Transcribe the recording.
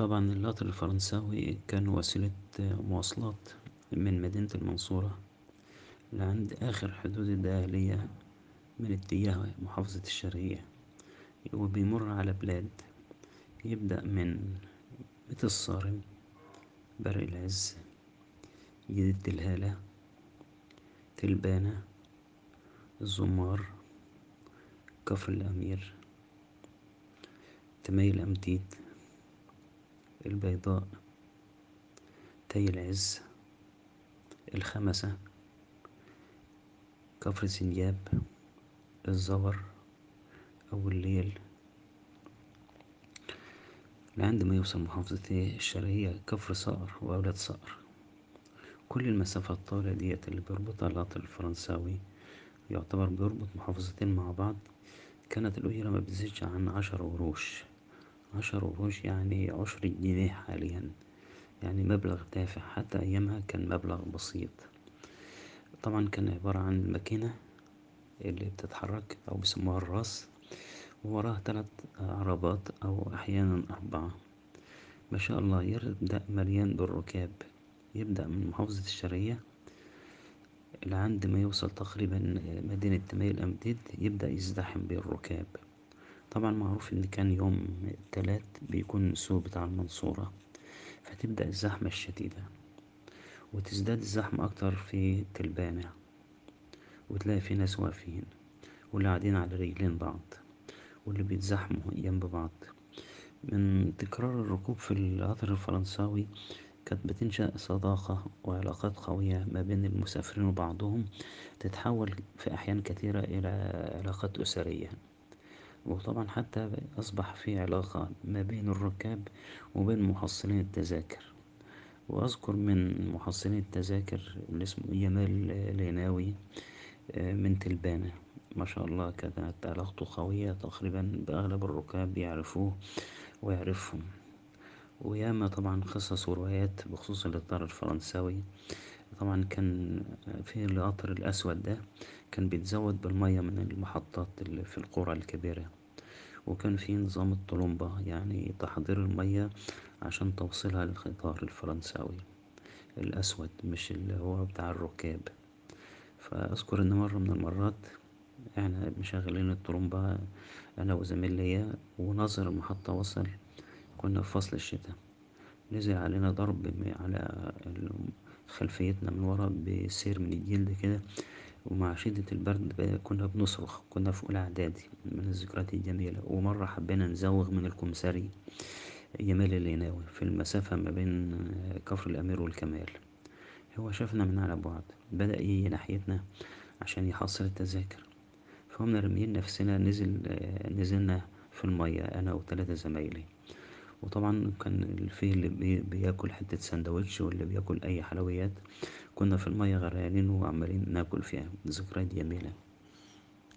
طبعا القطر الفرنساوي كان وسيلة مواصلات من مدينة المنصورة لعند آخر حدود الدقهلية من اتجاه محافظة الشرقية وبيمر على بلاد يبدأ من بيت الصارم برق العز جديدة الهالة تلبانة الزمار كفر الامير تمايل أمتيد البيضاء تاي العز الخمسة كفر سنجاب الزور أبو الليل لعند ما يوصل محافظة الشرقية كفر صقر وأولاد صقر كل المسافة الطويلة ديت اللي بيربطها القطر الفرنساوي يعتبر بيربط محافظتين مع بعض كانت الأجرة مبتزيدش عن عشر قروش عشر قروش يعني عشر جنيه حاليا يعني مبلغ تافه حتى أيامها كان مبلغ بسيط طبعا كان عبارة عن ماكينة اللي بتتحرك أو بيسموها الراس ووراها تلات عربات أو أحيانا أربعة ماشاء الله يبدأ مليان بالركاب يبدأ من محافظة الشرقية لعند ما يوصل تقريبا مدينة تمايل أمتيد يبدأ يزدحم بالركاب طبعا معروف ان كان يوم التلات بيكون السوق بتاع المنصورة فا تبدأ الزحمة الشديدة وتزداد الزحمة اكتر في تلبانة وتلاقي فيه ناس واقفين واللي قاعدين على رجلين بعض واللي بيتزاحمو جنب بعض من تكرار الركوب في القطر الفرنساوي كانت بتنشأ صداقة وعلاقات قوية ما بين المسافرين وبعضهم تتحول في أحيان كتيرة الى علاقات أسرية وطبعا حتى أصبح في علاقة ما بين الركاب وبين محصلين التذاكر وأذكر من محصلين التذاكر اللي اسمه جمال العناوي من تلبانة ما شاء الله كانت علاقته قوية تقريبا بأغلب الركاب يعرفوه ويعرفهم وياما طبعا قصص وروايات بخصوص القطار الفرنساوي طبعا كان في القطر الأسود دا كان بيتزود بالمياه من المحطات اللي في القرى الكبيرة وكان فيه نظام الطلمبة يعني تحضير المياه عشان توصيلها للقطار الفرنساوي الأسود مش اللي هو بتاع الركاب فا اذكر ان مرة من المرات احنا مشغلين الطرومبة انا وزميل ليا وناظر المحطة وصل كنا في فصل الشتا نزل علينا ضرب على خلفيتنا من ورا بسير من الجلد كده ومع شدة البرد كنا بنصرخ كنا في اولى اعدادي من الذكريات الجميلة ومرة حبينا نزوغ من الكومساري جمال العناوي في المسافة ما بين كفر الامير والكمال هو شافنا من على بعد بدأ يجي ناحيتنا عشان يحصل التذاكر فا قمنا راميين نفسنا نزل نزلنا في المياه انا وتلاتة زمايلي وطبعا كان فيه اللي بياكل حتة سندوتش واللي بياكل اي حلويات كنا في المياه غرقانين وعمالين ناكل فيها ذكريات جميلة